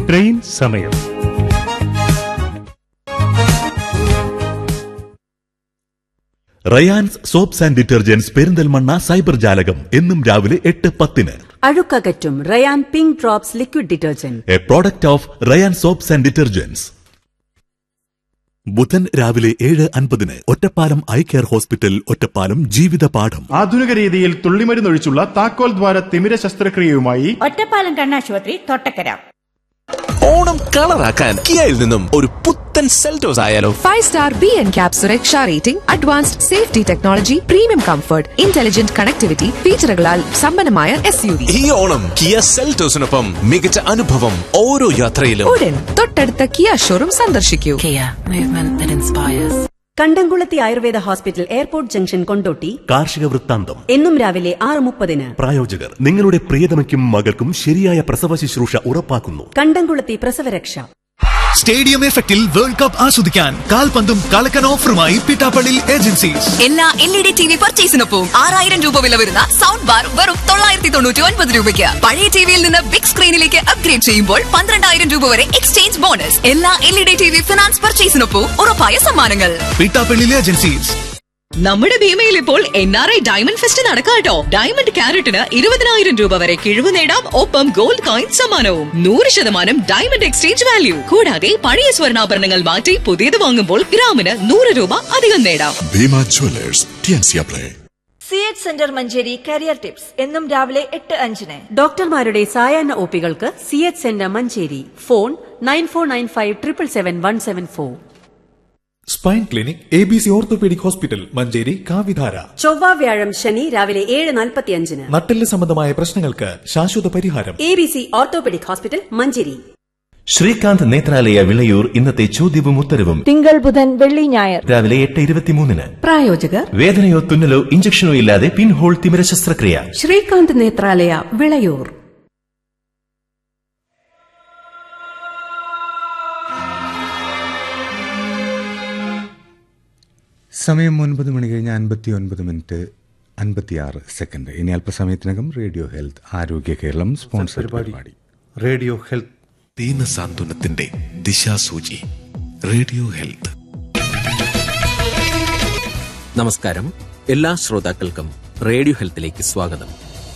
Train സമയം Ryan's soaps and detergents Perinthalmanna cyber ജാലകം എന്നും രാവിലെ എട്ട് പത്തിന് അഴുക്കകറ്റും Ryan pink drops liquid detergent a product of Ryan soaps and detergents ബുധൻ രാവിലെ ഏഴ് അൻപതിന് Ottapalam I care hospital Ottapalam ജീവിത പാഠം ആധുനിക രീതിയിൽ തുള്ളിമരുന്നൊഴിച്ചുള്ള താക്കോൽ ദ്വാര തിമിര ശസ്ത്രക്രിയയുമായി ഒറ്റപ്പാലം കണ്ണാശുപത്രി തൊട്ടക്കര ഓണം കളറാക്കാൻ കിയയിൽ നിന്നും ഒരു പുത്തൻ സെൽറ്റോസ് ആയാലോ Five star BN Cap Sureksha rating, advanced safety technology, premium comfort, intelligent connectivity, ഫീച്ചറുകളാൽ സമ്പന്നമായ എസ് യു വി ഈ ഓണം കിയ സെൽറ്റോസിനൊപ്പം മികച്ച അനുഭവം ഓരോ യാത്രയിലും ഉടൻ തൊട്ടടുത്ത കിയ ഷോറൂം സന്ദർശിക്കൂ Kia, movement that inspires. Kandamkulathy Ayurveda hospital airport junction Kondotty കാർഷിക വൃത്താന്തം എന്നും രാവിലെ ആറ് മുപ്പതിന് പ്രായോജകർ നിങ്ങളുടെ പ്രിയതമയ്ക്കും മകൾക്കും ശരിയായ പ്രസവ ശുശ്രൂഷ ഉറപ്പാക്കുന്നു കണ്ടംകുളത്തി പ്രസവരക്ഷ സ്റ്റേഡിയം എഫക്റ്റിൽ വേൾഡ് കപ്പ് ആസ്വദിക്കാൻ കാൽപന്തും കളക്കൻ ഓഫറുമായി പിട്ടാപ്പള്ളി ഏജൻസീസ് എല്ലാ L E D T V പർച്ചേസിനൊപ്പം ആറായിരം രൂപ വില വരുന്ന സൗണ്ട് ബാർ വെറും തൊള്ളായിരത്തി തൊണ്ണൂറ്റി ഒൻപത് രൂപയ്ക്ക് പഴയ ടിവിയിൽ നിന്ന് ബിഗ് സ്ക്രീനിലേക്ക് അപ്ഗ്രേഡ് ചെയ്യുമ്പോൾ പന്ത്രണ്ടായിരം രൂപ വരെ എക്സ്ചേഞ്ച് ബോണസ് എല്ലാ L E D T V finance പർച്ചേസിനൊപ്പം ഉറപ്പായ സമ്മാനങ്ങൾ പിട്ടാപ്പള്ളി ഏജൻസീസ് നമ്മുടെ ഭീമയിൽ ഇപ്പോൾ N R I diamond fest നടക്കാട്ടോ ഡയമണ്ട് ക്യാരറ്റിന് ഇരുപതിനായിരം രൂപ വരെ കിഴിവ് നേടാം ഒപ്പം ഗോൾഡ് കോയിൻ സമ്മാനവും നൂറ് ശതമാനം ഡയമണ്ട് എക്സ്ചേഞ്ച് വാല്യൂ കൂടാതെ പഴയ സ്വർണ്ണാഭരണങ്ങൾ മാറ്റി പുതിയത് വാങ്ങുമ്പോൾ ഗ്രാമിന് നൂറ് രൂപ അധികം നേടാം ഭീമ ജ്വല്ലേഴ്സ് ടിയൻസിയ പ്ലേ C H centre Manjeri career tips എന്നും രാവിലെ എട്ട് അഞ്ചിന് ഡോക്ടർമാരുടെ സായാഹ്ന ഒപികൾക്ക് C H centre Manjeri phone nine four nine five triple seven one seven four spine clinic A B C orthopaedic hospital Manjeri കാവിധാര ചൊവ്വ വ്യാഴം ശനി രാവിലെ ഏഴ് നാൽപ്പത്തിയഞ്ചിന് നട്ടെല്ല് സംബന്ധമായ പ്രശ്നങ്ങൾക്ക് ശാശ്വത പരിഹാരം A B C orthopaedic hospital Manjeri Srikanth Nethralaya Vilayur ഇന്നത്തെ ചോദ്യവും ഉത്തരവും തിങ്കൾ ബുധൻ വെള്ളി ഞായർ രാവിലെ എട്ട് ഇരുപത്തിമൂന്നിന് പ്രായോജകർ വേദനയോ തുന്നലോ ഇഞ്ചക്ഷനോ ഇല്ലാതെ പിൻഹോൾ തിമിര ശസ്ത്രക്രിയ ശ്രീകാന്ത് നേത്രാലയ വിളയൂർ സമയം ഒൻപത് മണി കഴിഞ്ഞ് അൻപത്തി ഒൻപത് മിനിറ്റ് അൻപത്തിയാറ് സെക്കൻഡ് ഇനി അല്പസമയത്തിനകം radio health Arogya Keralam sponsor പരിപാടി റേഡിയോ ഹെൽത്ത് ദീന സാന്ത്വനത്തിന്റെ ദിശാസൂചി റേഡിയോ ഹെൽത്ത് നമസ്കാരം എല്ലാ ശ്രോതാക്കൾക്കും റേഡിയോ ഹെൽത്തിലേക്ക് സ്വാഗതം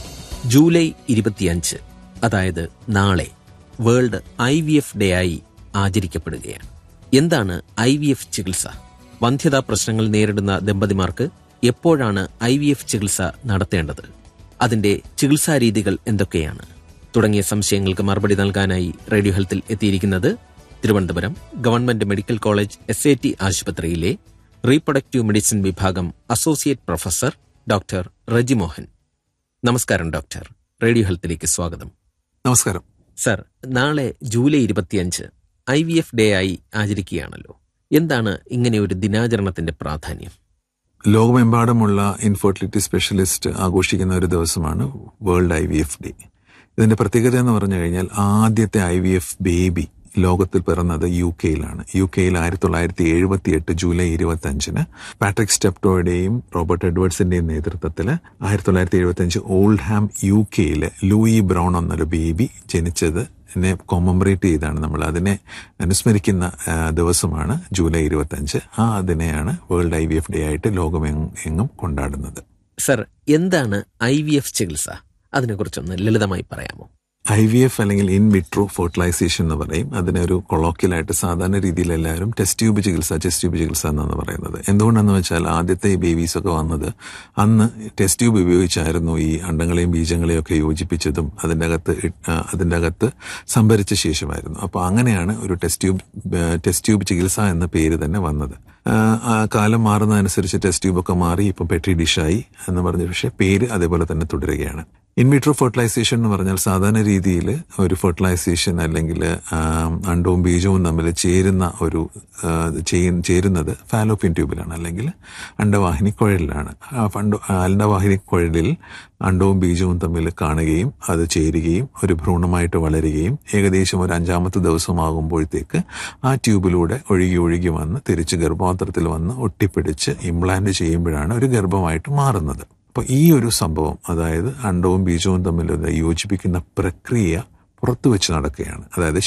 ജൂലൈ ഇരുപത്തിയഞ്ച് അതായത് നാളെ world I V F day ആയി ആചരിക്കപ്പെടുകയാണ് എന്താണ് ഐ വി എഫ് ചികിത്സ വന്ധ്യതാ പ്രശ്നങ്ങൾ നേരിടുന്ന ദമ്പതിമാർക്ക് എപ്പോഴാണ് ഐ വി എഫ് ചികിത്സ നടത്തേണ്ടത് അതിന്റെ ചികിത്സാ രീതികൾ എന്തൊക്കെയാണ് തുടങ്ങിയ സംശയങ്ങൾക്ക് മറുപടി നൽകാനായി റേഡിയോ ഹെൽത്തിൽ എത്തിയിരിക്കുന്നത് Thiruvananthapuram government medical college S A T ആശുപത്രിയിലെ റീപ്രൊഡക്റ്റീവ് മെഡിസിൻ വിഭാഗം associate professor doctor Reji Mohan നമസ്കാരം ഡോക്ടർ റേഡിയോ ഹെൽത്തിലേക്ക് സ്വാഗതം നമസ്കാരം സർ നാളെ ജൂലൈ ഇരുപത്തിയഞ്ച് ഐ വി എഫ് ഡേ ആയി ആചരിക്കുകയാണല്ലോ എന്താണ് ഇങ്ങനെ ഒരു ദിനാചരണത്തിന്റെ പ്രാധാന്യം ലോകമെമ്പാടുമുള്ള ഇൻഫെർട്ടിലിറ്റി സ്പെഷ്യലിസ്റ്റ് ആഘോഷിക്കുന്ന ഒരു ദിവസമാണ് world I V F day ഇതിന്റെ പ്രത്യേകത എന്ന് പറഞ്ഞു കഴിഞ്ഞാൽ ആദ്യത്തെ ഐ വി എഫ് ബേബി ലോകത്തിൽ പിറന്നത് യു കെയിലാണ് യു കെയിൽ ആയിരത്തി തൊള്ളായിരത്തി എഴുപത്തി എട്ട് ജൂലൈ ഇരുപത്തി അഞ്ചിന് പാട്രിക് സ്റ്റെപ്റ്റോയുടെയും റോബർട്ട് എഡ്വേർഡ്സിന്റെയും നേതൃത്വത്തിൽ ആയിരത്തി തൊള്ളായിരത്തി എഴുപത്തി അഞ്ച് ഓൾഡ് ഹാം യു കെയിലെ ലൂയി ബ്രൗൺ എന്നൊരു ബേബി ജനിച്ചത് നെ കൊമമറേറ്റ് ചെയ്താണ് നമ്മൾ അതിനെ അനുസ്മരിക്കുന്ന ആ, ദിവസമാണ് ജൂലൈ ഇരുപത്തി അഞ്ച് ആ അതിനെയാണ് world I V F day ആയിട്ട് ലോകമെങ്ങും കൊണ്ടാടുന്നത് സർ എന്താണ് ഐ വി എഫ് ചികിത്സ അതിനെക്കുറിച്ചൊന്ന് ലളിതമായി പറയാമോ ഐ വി എഫ് അല്ലെങ്കിൽ ഇൻ വിട്രോ ഫെർട്ടിലൈസേഷൻ എന്ന് പറയും അതിനൊരു കൊളോക്കിയലായിട്ട് സാധാരണ രീതിയിൽ എല്ലാവരും ടെസ്റ്റ് ട്യൂബ് ചികിത്സ ടെസ്റ്റ് ട്യൂബ് ചികിത്സ എന്നാണ് പറയുന്നത് എന്തുകൊണ്ടാണെന്ന് വെച്ചാൽ ആദ്യത്തെ ഈ ബേബീസ് ഒക്കെ വന്നത് അന്ന് ടെസ്റ്റ് ട്യൂബ് ഉപയോഗിച്ചായിരുന്നു ഈ അണ്ടങ്ങളെയും ബീജങ്ങളെയും ഒക്കെ യോജിപ്പിച്ചതും അതിൻ്റെ അകത്ത് ഇ- ആ, അതിൻ്റെ അകത്ത് സംഭരിച്ച ശേഷമായിരുന്നു അപ്പോൾ അങ്ങനെയാണ് ഒരു ടെസ്റ്റ് ട്യൂബ് ടെസ്റ്റ് ട്യൂബ് ചികിത്സ എന്ന പേര് തന്നെ വന്നത് ആ, ആ കാലം മാറുന്നതനുസരിച്ച് ടെസ്റ്റ് ട്യൂബൊക്കെ മാറി ഇപ്പം പെട്രി ഡിഷായി എന്ന് പറഞ്ഞ പക്ഷേ പേര് അതേപോലെ തന്നെ തുടരുകയാണ് ഇൻവിട്രോ ഫെർട്ടിലൈസേഷൻ എന്ന് പറഞ്ഞാൽ സാധാരണ രീതിയിൽ ഒരു ഫെർട്ടിലൈസേഷൻ അല്ലെങ്കിൽ ആം, അണ്ടവും ബീജവും തമ്മിൽ ചേരുന്ന ഒരു ആ, ചെയ്യ- ചേരുന്നത് ഫാലോപ്പിൻ ട്യൂബിലാണ് അല്ലെങ്കിൽ അണ്ടവാഹിനി കുഴലിലാണ് ആ ഫണ്ടോ- ആ അണ്ടവാഹിനി കുഴലിൽ അണ്ടവും ബീജവും തമ്മിൽ കാണുകയും അത് ചേരുകയും ഒരു ഭ്രൂണമായിട്ട് വളരുകയും ഏകദേശം ഒരു അഞ്ചാമത്തെ ദിവസമാകുമ്പോഴത്തേക്ക് ആ ട്യൂബിലൂടെ ഒഴുകി ഒഴുകി വന്ന് തിരിച്ച് ഗർഭപാത്രത്തിൽ വന്ന് ഒട്ടിപ്പിടിച്ച് ഇംപ്ലാന്റ് ചെയ്യുമ്പോഴാണ് ഒരു ഗർഭമായിട്ട് മാറുന്നത് അപ്പോൾ ഈ ഒരു സംഭവം അതായത് അണ്ടവും ബീജവും തമ്മിലുള്ള യോജിപ്പിക്കുന്ന പ്രക്രിയ പുറത്തു വെച്ച് നടക്കുകയാണ് അതായത്